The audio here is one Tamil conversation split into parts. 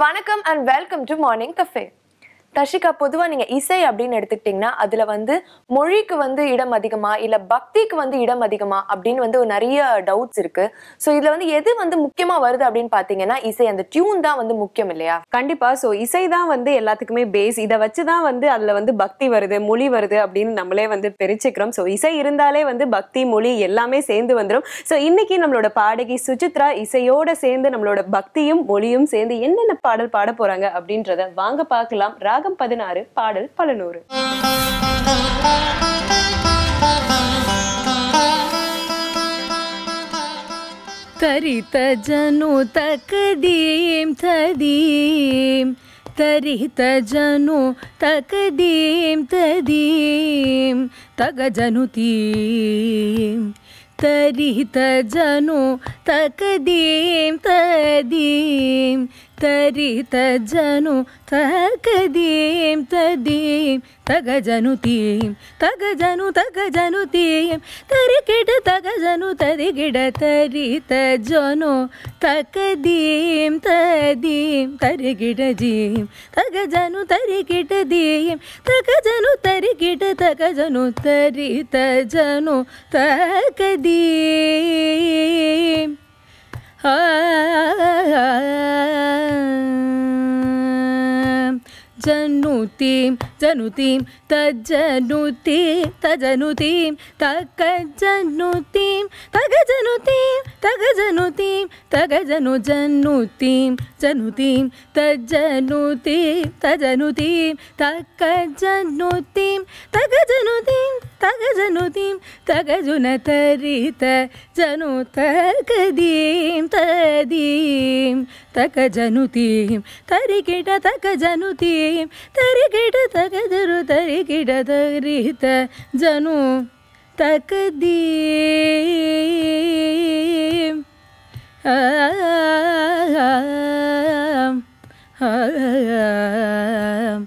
வணக்கம் and welcome to morning cafe Tashika பொதுவாக நீங்கள் இசை அப்படின்னு எடுத்துக்கிட்டிங்கன்னா அதில் வந்து மொழிக்கு வந்து இடம் அதிகமா இல்லை பக்திக்கு வந்து இடம் அதிகமா அப்படின்னு வந்து ஒரு நிறைய டவுட்ஸ் இருக்கு ஸோ இதில் வந்து எது வந்து முக்கியமாக வருது அப்படின்னு பார்த்தீங்கன்னா இசை அந்த டியூன் தான் வந்து முக்கியம் இல்லையா கண்டிப்பா ஸோ இசை தான் வந்து எல்லாத்துக்குமே பேஸ் இதை வச்சு தான் வந்து அதுல வந்து பக்தி வருது மொழி வருது அப்படின்னு நம்மளே வந்து பிரிச்சுக்கிறோம் ஸோ இசை இருந்தாலே வந்து பக்தி மொழி எல்லாமே சேர்ந்து வந்துடும் ஸோ இன்னைக்கு நம்மளோட பாடகி சுசித்ரா இசையோட சேர்ந்து நம்மளோட பக்தியும் மொழியும் சேர்ந்து என்னென்ன பாடல் பாட போறாங்க அப்படின்றத வாங்க பார்க்கலாம் ராகம் பதினாறு பாடல் பல நூறு तरित जनु तकदीम तदीम तरित जनु तकदीम तदीम तग जनु तीम तरित जनु तकदीम तदीम तरित जनु तकदीम तदीम तग जनु तीम तग जनु तग जनु तीम तरिकिड तग जनु तरिगिड तरित जनु तकदीम तदीम तरिगिड जीम तग जनु तरिकिड दीम तग जनु तरिकिड तग जनु तरित जनु तकदीम जनुतीं जनुतीं तज्जनुतीं तजनुतीं तकजनुतीं तगजनुतीं तगजनुतीं तगजनु जनुतीं जनुतीं तज्जनुतीं तजनुतीं तकजनुतीं तगजनुतीं तगजनुतीं तगजुनतरित जनु तकदीं तदीं तकजनुतीं तरिकिट तकजनुतीं तरिकिट तकजनु तरिकिट तरित जनु तकदीं आम ஆம்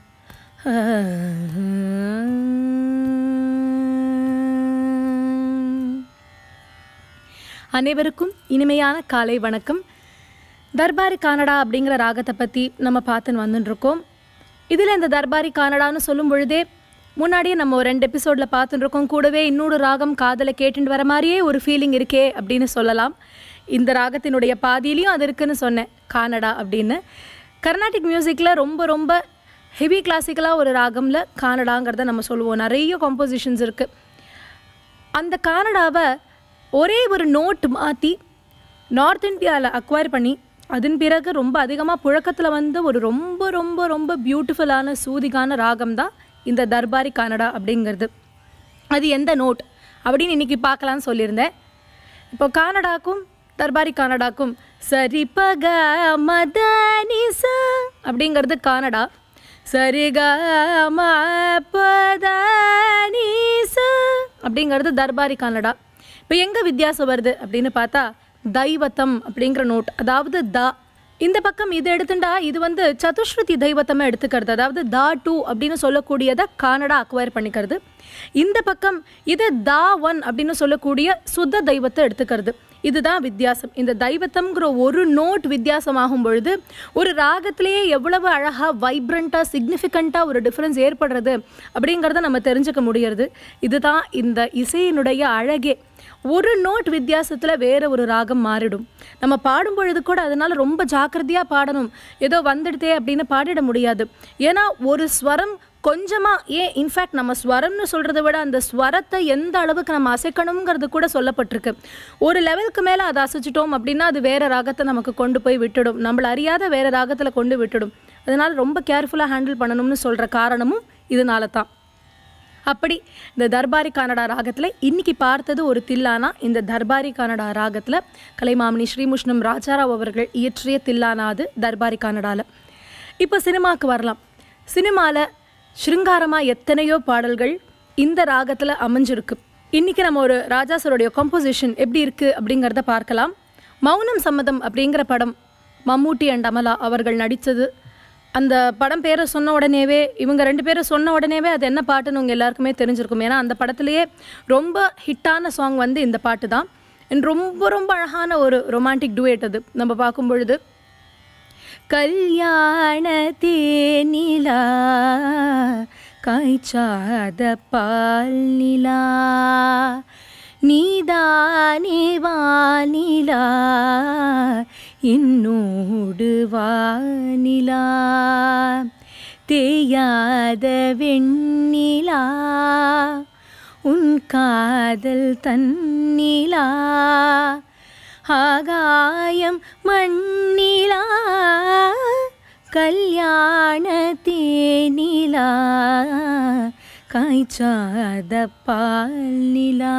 ஆம். அனைவருக்கும் இனிமையான காலை வணக்கம் தர்பாரி கானடா அப்படிங்கிற ராகத்தை பற்றி நம்ம பார்த்துன்னு வந்துட்டு இருக்கோம் இதில் இந்த தர்பாரி கானடான்னு சொல்லும் பொழுதே முன்னாடியே நம்ம ஒரு ரெண்டு எபிசோடில் பார்த்துட்டு இருக்கோம் கூடவே இன்னொரு ராகம் காதலை கேட்டுட்டு வர மாதிரியே ஒரு ஃபீலிங் இருக்கே அப்படின்னு சொல்லலாம் இந்த ராகத்தினுடைய பாதியிலையும் அது இருக்குன்னு சொன்னேன் கானடா அப்படின்னு கர்நாடிக் மியூசிக்கில் ரொம்ப ரொம்ப ஹெவி கிளாசிக்கலாக ஒரு ராகமில் கானடாங்கிறத நம்ம சொல்லுவோம் நிறைய காம்போசிஷன்ஸ் இருக்குது அந்த கானடாவை ஒரே ஒரு நோட் மாற்றி நார்த் இந்தியாவில் அக்வயர் பண்ணி அதன் பிறகு ரொம்ப அதிகமாக புழக்கத்தில் வந்த ஒரு ரொம்ப ரொம்ப ரொம்ப பியூட்டிஃபுல்லான சூதிகான ராகம் தான் இந்த தர்பாரி கானடா அப்படிங்கிறது அது எந்த நோட் அப்படின்னு இன்னைக்கு பார்க்கலான்னு சொல்லியிருந்தேன் இப்போ கானடாக்கும் தர்பாரி கானடாக்கும் சரி பக மதனிச அப்படிங்கிறது கானடா சரிக ம பதனிச அப்படிங்கிறது தர்பாரி கானடா இப்போ எங்கே வித்தியாசம் வருது அப்படின்னு பார்த்தா தைவத்தம் அப்படிங்கிற நோட் அதாவது தா இந்த பக்கம் இது எடுத்துட்டா இது வந்து சதுஸ்ருதி தெய்வத்தமாக எடுத்துக்கிறது அதாவது தா டூ அப்படின்னு சொல்லக்கூடியதை கானடா அக்வயர் பண்ணிக்கிறது இந்த பக்கம் இது தா ஒன் அப்படின்னு சொல்லக்கூடிய சுத்த தெய்வத்தை எடுத்துக்கிறது இதுதான் வித்தியாசம் இந்த தெய்வத்தம்ங்கிற ஒரு நோட் வித்தியாசமாகும் பொழுது ஒரு ராகத்திலேயே எவ்வளவு அழகாக வைப்ரண்ட்டாக சிக்னிஃபிகண்ட்டாக ஒரு டிஃப்ரென்ஸ் ஏற்படுறது அப்படிங்கிறத நம்ம தெரிஞ்சுக்க முடியறது இதுதான் இந்த இசையினுடைய அழகே ஒரு நோட் வித்தியாசத்தில் வேற ஒரு ராகம் மாறிடும் நம்ம பாடும் பொழுது கூட அதனால ரொம்ப ஜாக்கிரதையாக பாடணும் ஏதோ வந்துடுதே அப்படின்னு பாடிட முடியாது ஏன்னா ஒரு ஸ்வரம் கொஞ்சமாக ஏன் இன்ஃபேக்ட் நம்ம ஸ்வரம்னு சொல்கிறத விட அந்த ஸ்வரத்தை எந்த அளவுக்கு நம்ம அசைக்கணுங்கிறது கூட சொல்லப்பட்டிருக்கு ஒரு லெவலுக்கு மேலே அதை அசைச்சிட்டோம் அப்படின்னா அது வேற ராகத்தை நமக்கு கொண்டு போய் விட்டுடும் நம்மள அறியாத வேற ராகத்தில் கொண்டு விட்டுடும் அதனால ரொம்ப கேர்ஃபுல்லாக ஹேண்டில் பண்ணணும்னு சொல்கிற காரணமும் இதனால தான் அப்படி இந்த தர்பாரி கானடா ராகத்தில் இன்னைக்கு பார்த்தது ஒரு தில்லானா இந்த தர்பாரி கானடா ராகத்தில் கலைமாமணி ஸ்ரீமுஷ்ணம் ராஜாராவ் அவர்கள் இயற்றிய தில்லானா அது தர்பாரி கானடாவில் இப்போ சினிமாவுக்கு வரலாம் சினிமாவில் ஸ்ருங்காரமாக எத்தனையோ பாடல்கள் இந்த ராகத்தில் அமைஞ்சிருக்கு இன்றைக்கி நம்ம ஒரு ராஜாசருடைய கம்போசிஷன் எப்படி இருக்குது அப்படிங்கிறத பார்க்கலாம் மௌனம் சம்மதம் அப்படிங்கிற படம் மம்மூட்டி அண்ட் அமலா அவர்கள் நடித்தது அந்த படம் பேரை சொன்ன உடனேவே இவங்க ரெண்டு பேரும் சொன்ன உடனேவே அது என்ன பாட்டுன்னு உங்க எல்லாருக்குமே தெரிஞ்சிருக்கும் ஏன்னா அந்த படத்துலேயே ரொம்ப ஹிட்டான சாங் வந்து இந்த பாட்டு தான் And ரொம்ப ரொம்ப அழகான ஒரு ரொமான்டிக் டுவேட் அது நம்ம பார்க்கும் பொழுது கல்யாண தேனிலா காய்ச்சாத பால் நிலா நீதானே வானிலா என்னோடு வானிலா தேயாத வெண்ணிலா உன் காதல் தன்னிலா ஆகாயம் மண்ணிலா கல்யாண தேனிலா காய்ச்சாத பால் நிலா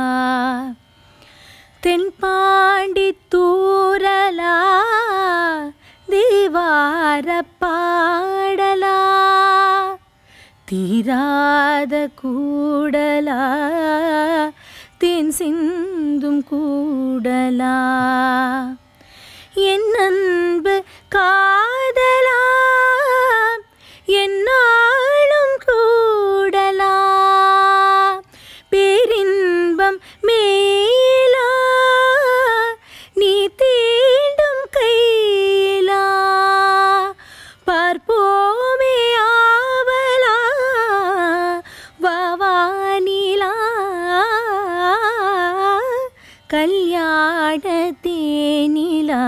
தென்பாண்டி தூரலா தேவார பாடலா தீராத கூடலா தேன் சிந்தும் கூடலா என் அன்பு காதலா என்னாலும் கூடலா பேரின்பம் மேலா நீ தீண்டும் கையிலா பார்ப்போமே ஆவலா வாவானிலா கல்யாண தேனிலா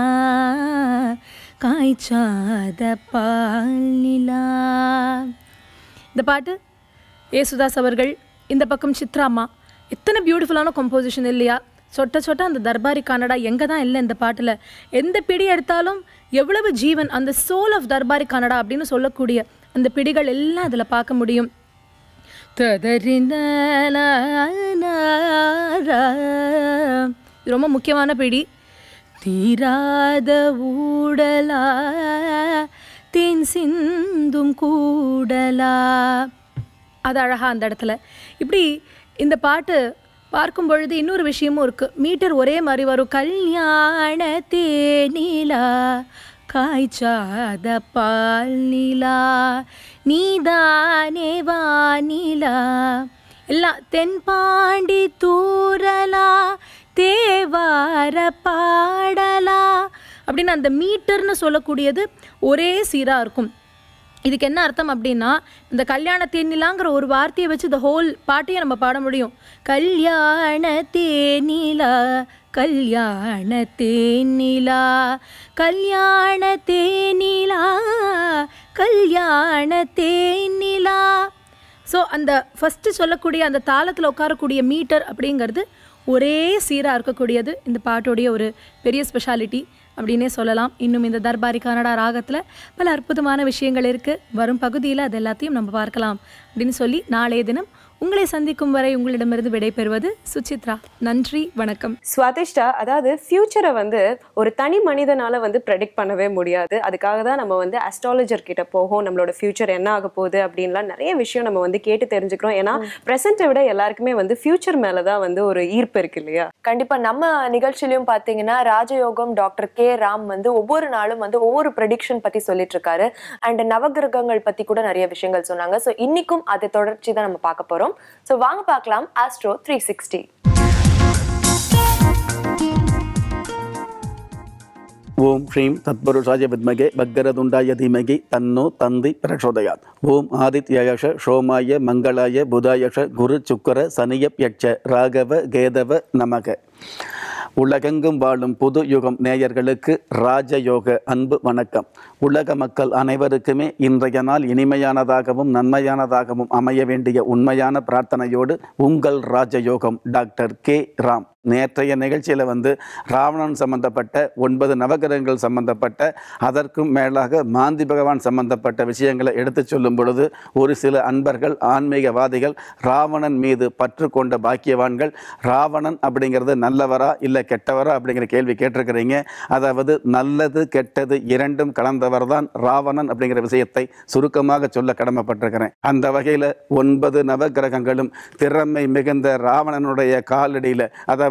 காய்ச்சாத பால் நிலா இந்த பாட்டு ஏசுதாஸ் அவர்கள் இந்த பக்கம் சித்ராம்மா எத்தனை பியூட்டிஃபுல்லான கம்போசிஷன் இல்லையா சொட்ட சொட்ட அந்த தர்பாரி கன்னடா எங்கே தான் இல்லை இந்த பாட்டில் எந்த பிடி எடுத்தாலும் எவ்வளவு ஜீவன் அந்த சோல் ஆஃப் தர்பாரி கன்னடா அப்படின்னு சொல்லக்கூடிய அந்த பிடிகள் எல்லாம் அதில் பார்க்க முடியும் இது ரொம்ப முக்கியமான பிடி தீராத ஊடலா தேன் சிந்தும் கூடலா அது அழகா அந்த இடத்துல இப்படி இந்த பாட்டு பார்க்கும் பொழுது இன்னொரு விஷயமும் இருக்கு மீட்டர் ஒரே மாதிரி வரும் கல்யாண தேனிலா காய்ச்சாத பால் நிலா நீதானே வானிலா எல்லாம் தென்பாண்டி தூரலா தேவார பாடலா அப்படின்னு அந்த மீட்டர்னு சொல்லக்கூடியது ஒரே சீராக இருக்கும் இதுக்கு என்ன அர்த்தம் அப்படின்னா இந்த கல்யாண தேனிலாங்கிற ஒரு வார்த்தையை வச்சு இந்த ஹோல் பாட்டையே நம்ம பாட முடியும் கல்யாண தேனிலா கல்யாண தேனிலா கல்யாண தேனிலா கல்யாண தேனிலா ஸோ அந்த ஃபஸ்ட்டு சொல்லக்கூடிய அந்த தாளத்தில் உட்காரக்கூடிய மீட்டர் அப்படிங்கிறது ஒரே சீராக இருக்கக்கூடியது இந்த பாட்டோடைய ஒரு பெரிய ஸ்பெஷாலிட்டி அப்படின்னே சொல்லலாம் இன்னும் இந்த தர்பாரி கன்னடா ராகத்தில் பல அற்புதமான விஷயங்கள் இருக்குது வரும் பகுதியில் அது எல்லாத்தையும் நம்ம பார்க்கலாம் அப்படின்னு சொல்லி நாளைய தினம் உங்களை சந்திக்கும் வரை உங்களிடமிருந்து விடைபெறுவது சுசித்ரா நன்றி வணக்கம் ஸ்வாதிஷ்டா அதாவது ஃபியூச்சரை வந்து ஒரு தனி மனிதனால வந்து ப்ரெடிக்ட் பண்ணவே முடியாது அதுக்காக தான் நம்ம வந்து அஸ்ட்ராலஜர் கிட்ட போகும் நம்மளோட ஃபியூச்சர் என்ன ஆக போகுது அப்படின்லாம் நிறைய விஷயம் நம்ம வந்து கேட்டு தெரிஞ்சுக்கிறோம் ஏன்னா ப்ரெசென்ட்டை விட எல்லாருக்குமே வந்து ஃபியூச்சர் மேல தான் வந்து ஒரு ஈர்ப்பு இருக்கு இல்லையா கண்டிப்பா நம்ம நிகழ்ச்சியிலயும் பாத்தீங்கன்னா ராஜயோகம் டாக்டர் கே ராம் வந்து ஒவ்வொரு நாளும் வந்து ஒவ்வொரு ப்ரெடிக்ஷன் பத்தி சொல்லிட்டு இருக்காரு அண்ட் நவகிரகங்கள் பத்தி கூட நிறைய விஷயங்கள் சொன்னாங்க ஸோ இன்னைக்கும் அதை தொடர்ச்சி தான் நம்ம பார்க்க போறோம் ஸோ வாங்க பார்க்கலாம் ஆஸ்ட்ரோ த்ரீ சிக்ஸ்டி ஓம் ஸ்ரீம் தத்புருஷாய வித்மகே பக்கரதுண்டாய தீமகி தன்னோ தந்தி பிரச்சோதயாத் ஓம் ஆதித்யயஷ சோமாய மங்களாய புதாயஷ குரு சுக்கர சனியப் யட்ச ராகவ கேதவ நமக உலகெங்கும் வாழும் புது யுகம் நேயர்களுக்கு ராஜயோக அன்பு வணக்கம் உலக மக்கள் அனைவருக்குமே இன்றைய நாள் இனிமையானதாகவும் நன்மையானதாகவும் அமைய வேண்டிய உண்மையான பிரார்த்தனையோடு உங்கள் ராஜயோகம் டாக்டர் கே ராம் நேற்றைய நிகழ்ச்சியில் வந்து ராவணன் சம்பந்தப்பட்ட ஒன்பது நவகிரகங்கள் சம்பந்தப்பட்ட அதற்கும் மேலாக மாந்தி பகவான் சம்பந்தப்பட்ட விஷயங்களை எடுத்துச் சொல்லும் பொழுது ஒரு சில அன்பர்கள் ஆன்மீகவாதிகள் ராவணன் மீது பற்று கொண்ட பாக்கியவான்கள் ராவணன் அப்படிங்கிறது நல்லவரா இல்லை கெட்டவரா அப்படிங்கிற கேள்வி கேட்டிருக்கிறீங்க அதாவது நல்லது கெட்டது இரண்டும் கலந்தவர் தான் ராவணன் அப்படிங்கிற விஷயத்தை சுருக்கமாக சொல்ல கடமைப்பட்டிருக்கிறேன் அந்த வகையில் ஒன்பது நவகிரகங்களும் திறமை மிகுந்த ராவணனுடைய காலடியில் அதாவது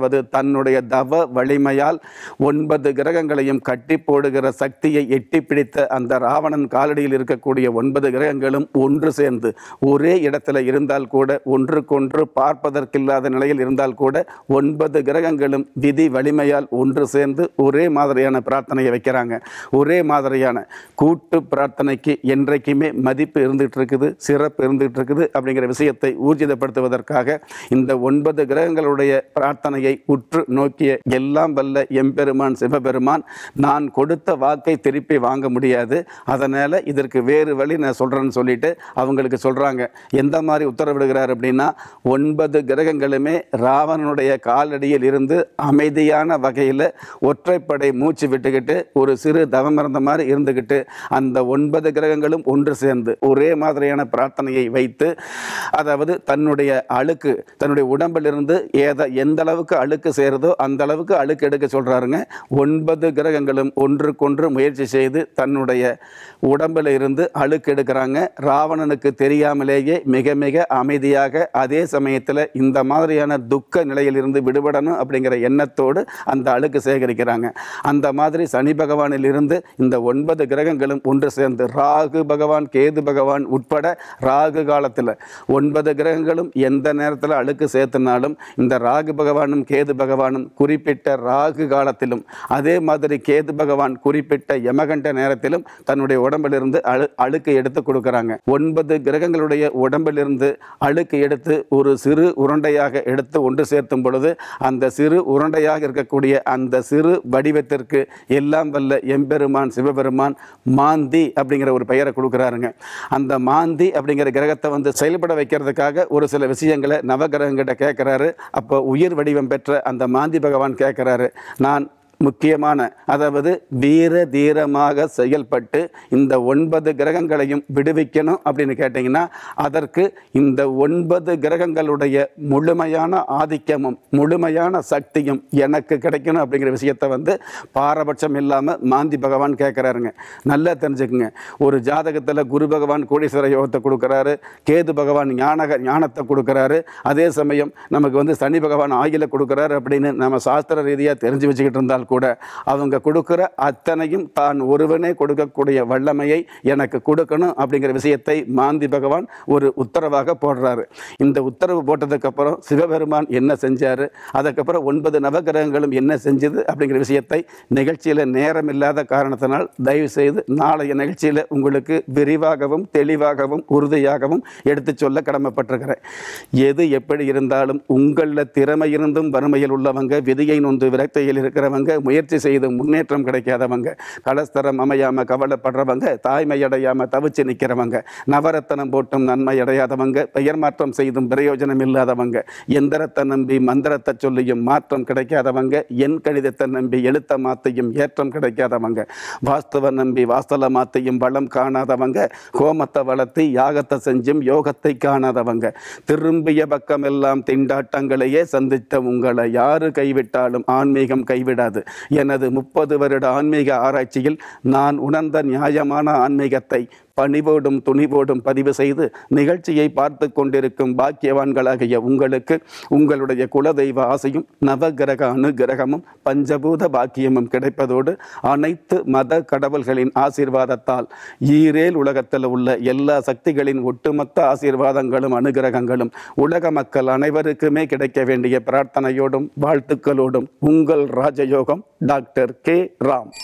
அதாவது தன்னுடைய தவ வலிமையால் ஒன்பது கிரகங்களையும் கட்டி போடுகிற சக்தியை எட்டி பிடித்த அந்த ராவணன் காலடியில் இருக்கக்கூடிய ஒன்பது கிரகங்களும் ஒன்று சேர்ந்து ஒரே இடத்துல இருந்தால் கூட ஒன்றுக்கொன்று பார்ப்பதற்கில்லாத நிலையில் இருந்தால் கூட ஒன்பது கிரகங்களும் விதி வலிமையால் ஒன்று சேர்ந்து ஒரே மாதிரியான பிரார்த்தனையை வைக்கிறாங்க ஒரே மாதிரியான கூட்டு பிரார்த்தனைக்கு என்றைக்குமே மதிப்பு இருந்துகிட்டு இருக்குது சிறப்பு இருந்துகிட்டு இருக்குது அப்படிங்கிற விஷயத்தை ஊர்ஜிதப்படுத்துவதற்காக இந்த ஒன்பது கிரகங்களுடைய பிரார்த்தனையை உற்று நோக்கிய எல்லாம் வல்ல எம்பெருமான் சிவபெருமான் நான் கொடுத்த வாக்கை திருப்பி வாங்க முடியாது அதனால் இதற்கு வேறு வழி நான் சொல்கிறேன்னு சொல்லிட்டு அவங்களுக்கு சொல்கிறாங்க எந்த மாதிரி உத்தரவிடுகிறார் அப்படின்னா ஒன்பது கிரகங்களுமே ராவணனுடைய காலடியில் இருந்து அமைதியான வகையில் ஒற்றைப்படை மூச்சு விட்டுக்கிட்டு ஒரு சிறு தவம் இருந்த மாதிரி இருந்துக்கிட்டு அந்த ஒன்பது கிரகங்களும் ஒன்று சேர்ந்து ஒரே மாதிரியான பிரார்த்தனையை வைத்து அதாவது தன்னுடைய அழுக்கு தன்னுடைய உடம்பிலிருந்து ஏத எந்த அளவுக்கு அழுக்கு சேருதோ அந்த அளவுக்கு அழுக்கு எடுக்க சொல்றாருங்க ஒன்பது கிரகங்களும் ஒன்றுக்கொன்று முயற்சி செய்து தன்னுடைய உடம்பில் இருந்து அழுக்கு எடுக்கிறாங்க ராவணனுக்கு தெரியாமலேயே மிக மிக அமைதியாக அதே சமயத்தில் இந்த மாதிரியான துக்க நிலையிலிருந்து விடுபடணும் அப்படிங்கிற எண்ணத்தோடு அந்த அழுக்கு சேகரிக்கிறாங்க அந்த மாதிரி சனி பகவானில் இருந்து இந்த ஒன்பது கிரகங்களும் ஒன்று சேர்ந்து ராகு பகவான் கேது பகவான் உட்பட ராகு காலத்தில் ஒன்பது கிரகங்களும் எந்த நேரத்தில் அழுக்கு சேர்த்துனாலும் இந்த ராகு பகவானும் கேது பகவானும் குறிப்பிட்ட ராகு காலத்திலும் அதே மாதிரி கேது பகவான் குறிப்பிட்ட யமகண்ட நேரத்திலும் தன்னுடைய உடம்பிலிருந்து அழு அழுக்கு எடுத்து கொடுக்குறாங்க ஒன்பது கிரகங்களுடைய உடம்பிலிருந்து அழுக்கு எடுத்து ஒரு சிறு உருண்டையாக எடுத்து ஒன்று சேர்த்தும் பொழுது அந்த சிறு உருண்டையாக இருக்கக்கூடிய அந்த சிறு வடிவத்திற்கு எல்லாம் வல்ல எம்பெருமான் சிவபெருமான் மாந்தி அப்படிங்கிற ஒரு பெயரை கொடுக்குறாருங்க அந்த மாந்தி அப்படிங்கிற கிரகத்தை வந்து செயல்பட வைக்கிறதுக்காக ஒரு சில விஷயங்களை நவகிரகங்கிட்ட கேட்குறாரு அப்போ உயிர் வடிவம் பெற்ற அந்த மாந்தி பகவான் கேட்குறாரு நான் முக்கியமான அதாவது வீர தீரமாக செயல்பட்டு இந்த ஒன்பது கிரகங்களையும் விடுவிக்கணும் அப்படின்னு கேட்டிங்கன்னா அதற்கு இந்த ஒன்பது கிரகங்களுடைய முழுமையான ஆதிக்கமும் முழுமையான சக்தியும் எனக்கு கிடைக்கணும் அப்படிங்கிற விஷயத்தை வந்து பாரபட்சம் இல்லாமல் மாந்தி பகவான் கேட்குறாருங்க நல்லா தெரிஞ்சுக்குங்க ஒரு ஜாதகத்தில் குரு பகவான் கோடீஸ்வர யோகத்தை கொடுக்குறாரு கேது பகவான் ஞானக ஞானத்தை கொடுக்குறாரு அதே சமயம் நமக்கு வந்து சனி பகவான் ஆகில கொடுக்குறாரு அப்படின்னு நம்ம சாஸ்திர ரீதியாக தெரிஞ்சு வச்சுக்கிட்டு இருந்தால் கூட அவங்க கொடுக்குற அத்தனையும் தான் ஒருவனே கொடுக்கக்கூடிய வல்லமையை எனக்கு கொடுக்கணும் அப்படிங்கிற விஷயத்தை மாந்தி பகவான் ஒரு உத்தரவாக போடுறாரு இந்த உத்தரவு போட்டதுக்கப்புறம் சிவபெருமான் என்ன செஞ்சார் அதுக்கப்புறம் ஒன்பது நவகிரகங்களும் என்ன செஞ்சது அப்படிங்கிற விஷயத்தை நிகழ்ச்சியில் நேரம் இல்லாத காரணத்தினால் தயவு செய்து நாளைய நிகழ்ச்சியில் உங்களுக்கு விரிவாகவும் தெளிவாகவும் உறுதியாகவும் எடுத்துச் சொல்ல கடமைப்பட்டிருக்கிறேன் எது எப்படி இருந்தாலும் உங்களில் திறமை இருந்தும் வறுமையில் உள்ளவங்க விதியை நொந்து விரக்தியில் இருக்கிறவங்க முயற்சி செய்து முன்னேற்றம் கிடைக்காதவங்க கலஸ்தரம் அமையாம கவலைப்படுறவங்க தாய்மை அடையாம தவிச்சு நிற்கிறவங்க நவரத்தனம் போட்டும் நன்மை அடையாதவங்க பெயர் மாற்றம் செய்தும் பிரயோஜனம் இல்லாதவங்க எந்திரத்தை நம்பி மந்திரத்தை சொல்லியும் மாற்றம் கிடைக்காதவங்க என் கணிதத்தை நம்பி எழுத்த மாத்தையும் ஏற்றம் கிடைக்காதவங்க வாஸ்தவ நம்பி வாஸ்தல மாத்தையும் வளம் காணாதவங்க கோமத்தை வளர்த்தி யாகத்தை செஞ்சும் யோகத்தை காணாதவங்க திரும்பிய பக்கமெல்லாம் திண்டாட்டங்களையே சந்தித்த உங்களை யாரு கைவிட்டாலும் ஆன்மீகம் கைவிடாது எனது முப்பது வருட ஆன்மீக ஆராய்ச்சியில் நான் உணர்ந்த நியாயமான ஆன்மீகத்தை பணிவோடும் துணிவோடும் பதிவு செய்து நிகழ்ச்சியை பார்த்து கொண்டிருக்கும் பாக்கியவான்களாகிய உங்களுக்கு உங்களுடைய குலதெய்வ ஆசையும் நவகிரக அனுகிரகமும் பஞ்சபூத பாக்கியமும் கிடைப்பதோடு அனைத்து மத கடவுள்களின் ஆசீர்வாதத்தால் ஈரேல் உலகத்தில் உள்ள எல்லா சக்திகளின் ஒட்டுமொத்த ஆசீர்வாதங்களும் அனுகிரகங்களும் உலக மக்கள் அனைவருக்குமே கிடைக்க வேண்டிய பிரார்த்தனையோடும் வாழ்த்துக்களோடும் உங்கள் ராஜயோகம் டாக்டர் கே ராம்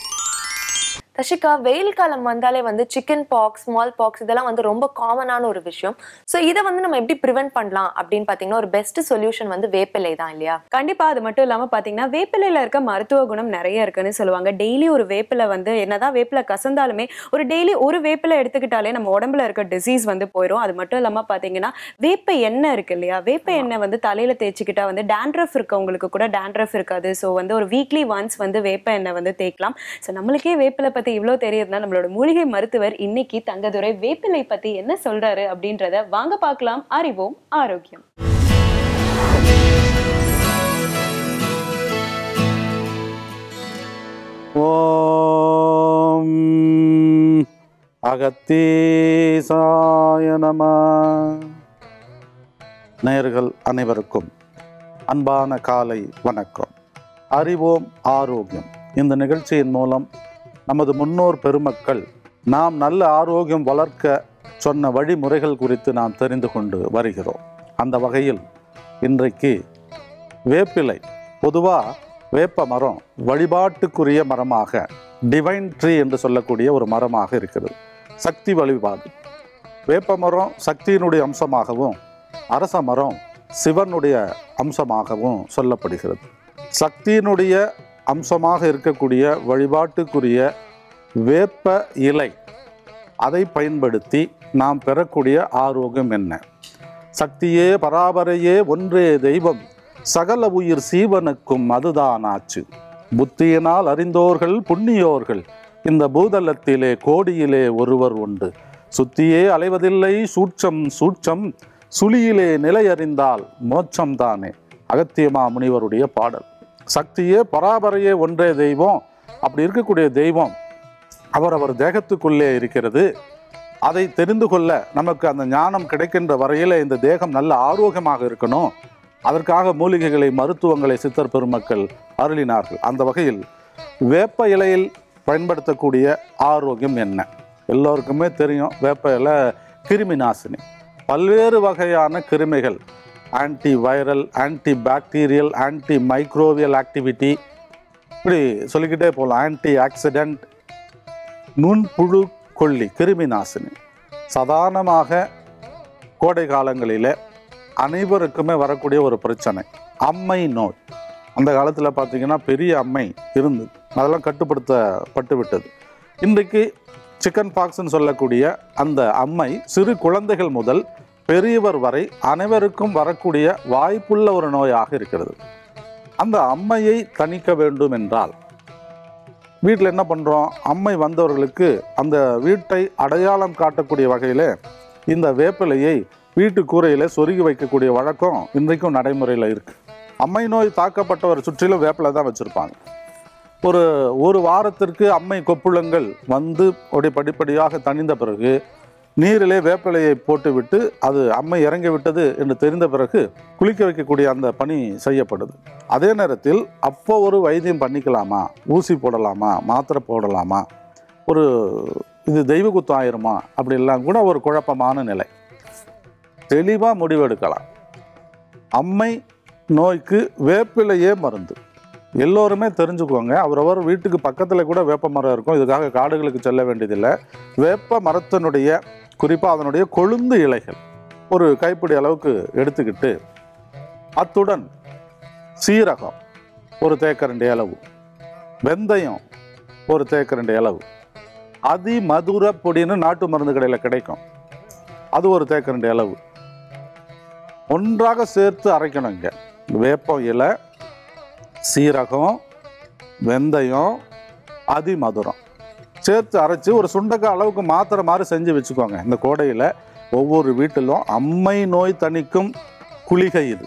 தஷிகா வெயில் காலம் வந்தாலே வந்து சிக்கன் பாக்ஸ் ஸ்மால் பாக்ஸ் இதெல்லாம் வந்து ரொம்ப காமனான ஒரு விஷயம் ஸோ இதை வந்து நம்ம எப்படி ப்ரிவென்ட் பண்ணலாம் அப்படின்னு பார்த்தீங்கன்னா ஒரு பெஸ்ட் சொல்யூஷன் வந்து வேப்பிலை தான் இல்லையா கண்டிப்பா அது மட்டும் இல்லாம பாத்தீங்கன்னா வேப்பிலையில இருக்க மருத்துவ குணம் நிறைய இருக்குன்னு சொல்லுவாங்க டெய்லி ஒரு வேப்பிலை வந்து என்னதான் வேப்பிலை கசந்தாலுமே ஒரு டெய்லி ஒரு வேப்பிலை எடுத்துக்கிட்டாலே நம்ம உடம்புல இருக்க டிசீஸ் வந்து போயிடும் அது மட்டும் இல்லாம பாத்தீங்கன்னா வேப்ப எண்ணெய் இருக்கு இல்லையா வேப்ப எண்ணெய் வந்து தலையில தேய்ச்சிக்கிட்டா வந்து டேண்ட்ரஃப் இருக்கவங்களுக்கு கூட டேண்ட்ரஃப் இருக்காது ஸோ வந்து ஒரு வீக்லி ஒன்ஸ் வந்து வேப்ப எண்ணெய் வந்து தேய்க்கலாம் ஸோ நம்மளுக்கே வேப்பிலை பத்தி இவ்வளோ தெரியுதுன்னா நம்மளோட மூலிகை மருத்துவர் இன்னைக்கு தங்கதுரை வேப்பிலை பத்தி என்ன சொல்றாரு அப்படின்றத வாங்க பார்க்கலாம் அறிவோம் ஆரோக்கியம் ஓம் அகத்தீசாய நம நேயர்கள் அனைவருக்கும் அன்பான காலை வணக்கம் அறிவோம் ஆரோக்கியம் இந்த நிகழ்ச்சியின் மூலம் நமது முன்னோர் பெருமக்கள் நாம் நல்ல ஆரோக்கியம் வளர்க்க சொன்ன வழிமுறைகள் குறித்து நாம் தெரிந்து கொண்டு வருகிறோம் அந்த வகையில் இன்றைக்கு வேப்பிலை பொதுவாக வேப்ப மரம் வழிபாட்டுக்குரிய மரமாக டிவைன் ட்ரீ என்று சொல்லக்கூடிய ஒரு மரமாக இருக்கிறது சக்தி வழிபாடு வேப்ப மரம் சக்தியினுடைய அம்சமாகவும் அரச மரம் சிவனுடைய அம்சமாகவும் சொல்லப்படுகிறது சக்தியினுடைய அம்சமாக இருக்கக்கூடிய வழிபாட்டுக்குரிய வேப்ப இலை அதை பயன்படுத்தி நாம் பெறக்கூடிய ஆரோக்கியம் என்ன சக்தியே பராபரையே ஒன்றே தெய்வம் சகல உயிர் சீவனுக்கும் அதுதான் ஆச்சு புத்தியினால் அறிந்தோர்கள் புண்ணியோர்கள் இந்த பூதலத்திலே கோடியிலே ஒருவர் உண்டு சுத்தியே அலைவதில்லை சூட்சம் சூட்சம் சுழியிலே நிலை அறிந்தால் மோட்சம் தானே அகத்தியமா முனிவருடைய பாடல் சக்தியே பராபரையே ஒன்றே தெய்வம் அப்படி இருக்கக்கூடிய தெய்வம் அவரவர் தேகத்துக்குள்ளே இருக்கிறது அதை தெரிந்து கொள்ள நமக்கு அந்த ஞானம் கிடைக்கின்ற வரையில் இந்த தேகம் நல்ல ஆரோக்கியமாக இருக்கணும் அதற்காக மூலிகைகளை மருத்துவங்களை சித்தர் பெருமக்கள் அருளினார்கள் அந்த வகையில் வேப்ப இலையில் பயன்படுத்தக்கூடிய ஆரோக்கியம் என்ன எல்லோருக்குமே தெரியும் வேப்ப இலை கிருமி நாசினி பல்வேறு வகையான கிருமிகள் anti viral anti bacterial anti microbial activity இப்படி சொல்லிக்கிட்டே போகலாம் ஆன்டி ஆக்சிடென்ட் நுண்புழு கொல்லி கிருமி நாசினி சாதாரணமாக கோடை காலங்களில் அனைவருக்குமே வரக்கூடிய ஒரு பிரச்சனை அம்மை நோய் அந்த காலத்தில் பார்த்தீங்கன்னா பெரிய அம்மை இருந்தது அதெல்லாம் கட்டுப்படுத்தப்பட்டு விட்டது இன்றைக்கு சிக்கன் பாக்ஸ்ன்னு சொல்லக்கூடிய அந்த அம்மை சிறு குழந்தைகள் முதல் பெரியவர் வரை அனைவருக்கும் வரக்கூடிய வாய்ப்புள்ள ஒரு நோயாக இருக்கிறது அந்த அம்மையை தணிக்க வேண்டும் என்றால் வீட்டில் என்ன பண்ணுறோம் அம்மை வந்தவர்களுக்கு அந்த வீட்டை அடையாளம் காட்டக்கூடிய வகையில் இந்த வேப்பிலையை வீட்டு கூரையில் சொருகி வைக்கக்கூடிய வழக்கம் இன்றைக்கும் நடைமுறையில் இருக்குது அம்மை நோய் தாக்கப்பட்டவர் சுற்றிலும் வேப்பிலை தான் வச்சுருப்பாங்க ஒரு ஒரு வாரத்திற்கு அம்மை கொப்புளங்கள் வந்து அப்படி படிப்படியாக தணிந்த பிறகு நீரிலே வேப்பிலையை போட்டுவிட்டு அது அம்மை இறங்கி விட்டது என்று தெரிந்த பிறகு குளிக்க வைக்கக்கூடிய அந்த பணி செய்யப்படுது அதே நேரத்தில் அப்போ ஒரு வைத்தியம் பண்ணிக்கலாமா ஊசி போடலாமா மாத்திரை போடலாமா ஒரு இது தெய்வ குத்தம் ஆயிருமா அப்படிலாம் கூட ஒரு குழப்பமான நிலை தெளிவாக முடிவெடுக்கலாம் அம்மை நோய்க்கு வேப்பிலையே மருந்து எல்லோருமே தெரிஞ்சுக்கோங்க அவரவர் வீட்டுக்கு பக்கத்தில் கூட வேப்ப மரம் இருக்கும் இதுக்காக காடுகளுக்கு செல்ல வேண்டியதில்லை வேப்ப மரத்தினுடைய குறிப்பாக அதனுடைய கொழுந்து இலைகள் ஒரு கைப்பிடி அளவுக்கு எடுத்துக்கிட்டு அத்துடன் சீரகம் ஒரு தேக்கரண்டி அளவு வெந்தயம் ஒரு தேக்கரண்டி அளவு அதிமதுர பொடின்னு நாட்டு மருந்து கடையில் கிடைக்கும் அது ஒரு தேக்கரண்டி அளவு ஒன்றாக சேர்த்து அரைக்கணும் இங்கே வேப்பம் இலை சீரகம் வெந்தயம் அதிமதுரம் சேர்த்து அரைச்சி ஒரு சுண்டக்காய் அளவுக்கு மாத்திரை மாதிரி செஞ்சு வச்சுக்கோங்க இந்த கோடையில் ஒவ்வொரு வீட்டிலும் அம்மை நோய் தணிக்கும் குளிகை இது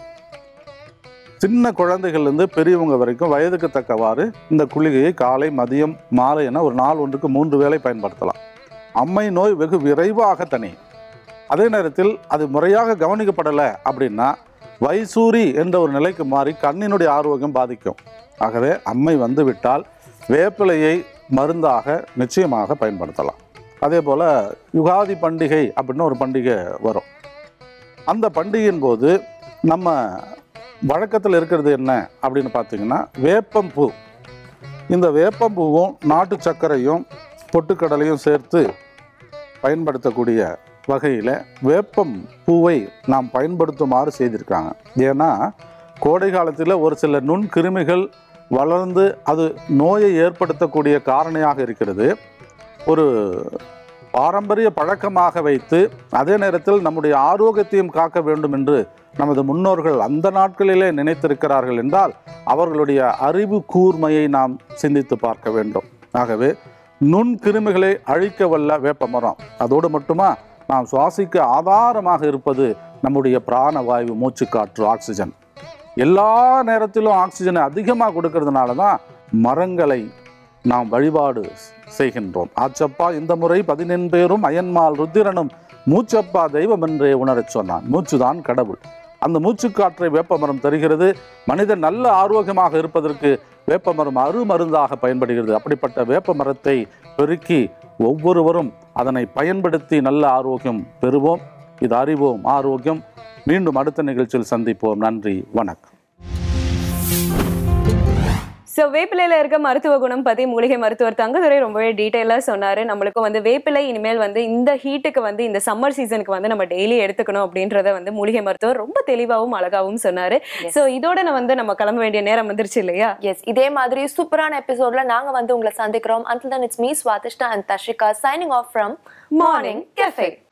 சின்ன குழந்தைகள்லேருந்து பெரியவங்க வரைக்கும் வயதுக்கு தக்கவாறு இந்த குளிகையை காலை மதியம் மாலை என ஒரு நாள் ஒன்றுக்கு மூன்று வேளை பயன்படுத்தலாம் அம்மை நோய் வெகு விரைவாக தணியும் அதே நேரத்தில் அது முறையாக கவனிக்கப்படலை அப்படின்னா வைசூரி என்ற ஒரு நிலைக்கு மாறி கண்ணினுடைய ஆரோக்கியம் பாதிக்கும் ஆகவே அம்மை வந்து விட்டால் வேப்பிலையை மருந்தாக நிச்சயமாக பயன்படுத்தலாம் அதே போல் யுகாதி பண்டிகை அப்படின்னு ஒரு பண்டிகை வரும் அந்த பண்டிகையின் போது நம்ம வழக்கத்தில் இருக்கிறது என்ன அப்படின்னு பார்த்தீங்கன்னா வேப்பம்பூ இந்த வேப்பம்பூவும் நாட்டு சர்க்கரையும் பொட்டுக்கடலையும் சேர்த்து பயன்படுத்தக்கூடிய வகையில் வேப்பம் பூவை நாம் பயன்படுத்துமாறு செய்திருக்காங்க ஏன்னா கோடை காலத்தில் ஒரு சில நுண்கிருமிகள் வளர்ந்து அது நோயை ஏற்படுத்தக்கூடிய காரணியாக இருக்கிறது ஒரு பாரம்பரிய பழக்கமாக வைத்து அதே நேரத்தில் நம்முடைய ஆரோக்கியத்தையும் காக்க வேண்டும் என்று நமது முன்னோர்கள் அந்த நாட்களிலே நினைத்திருக்கிறார்கள் என்றால் அவர்களுடைய அறிவு கூர்மையை நாம் சிந்தித்து பார்க்க வேண்டும் ஆகவே நுண்கிருமிகளை அழிக்க வல்ல வேப்ப மரம் அதோடு மட்டுமா நாம் சுவாசிக்க ஆதாரமாக இருப்பது நம்முடைய பிராணவாயு மூச்சுக்காற்று ஆக்சிஜன் எல்லா நேரத்திலும் ஆக்சிஜனை அதிகமாக கொடுக்கறதுனால தான் மரங்களை நாம் வழிபாடு செய்கின்றோம் ஆச்சப்பா இந்த முறை பதினெண் பேரும் அயன்மால் ருத்திரனும் மூச்சப்பா தெய்வம் என்றே உணரச் சொன்னான் மூச்சுதான் கடவுள் அந்த மூச்சுக்காற்றை வேப்பமரம் தருகிறது மனிதன் நல்ல ஆரோக்கியமாக இருப்பதற்கு வேப்பமரம் அருமருந்தாக பயன்படுகிறது அப்படிப்பட்ட வேப்ப மரத்தை பெருக்கி ஒவ்வொருவரும் அதனை பயன்படுத்தி நல்ல ஆரோக்கியம் பெறுவோம் இது அறிவோம் ஆரோக்கியம் மீண்டும் அடுத்த நிகழ்ச்சியில் சந்திப்போம் நன்றி வணக்கம் ஸோ வேப்பிலையில இருக்க மருத்துவ குணம் பத்தி மூலிகை மருத்துவர் தங்கதுரை ரொம்பவே டீட்டெயிலாக சொன்னாரு நம்மளுக்கும் வந்து வேப்பிலை இனிமேல் வந்து இந்த ஹீட்டுக்கு வந்து இந்த சம்மர் சீசனுக்கு வந்து நம்ம டெய்லி எடுத்துக்கணும் அப்படின்றத வந்து மூலிகை மருத்துவர் ரொம்ப தெளிவாகவும் அழகாவும் சொன்னாரு ஸோ இதோட நான் வந்து நம்ம கிளம்ப வேண்டிய நேரம் வந்துருச்சு இல்லையா எஸ் இதே மாதிரி சூப்பரான எபிசோட்ல நாங்க வந்து உங்களை சந்திக்கிறோம் until then it's me Swadishta and Tashika signing off from morning cafe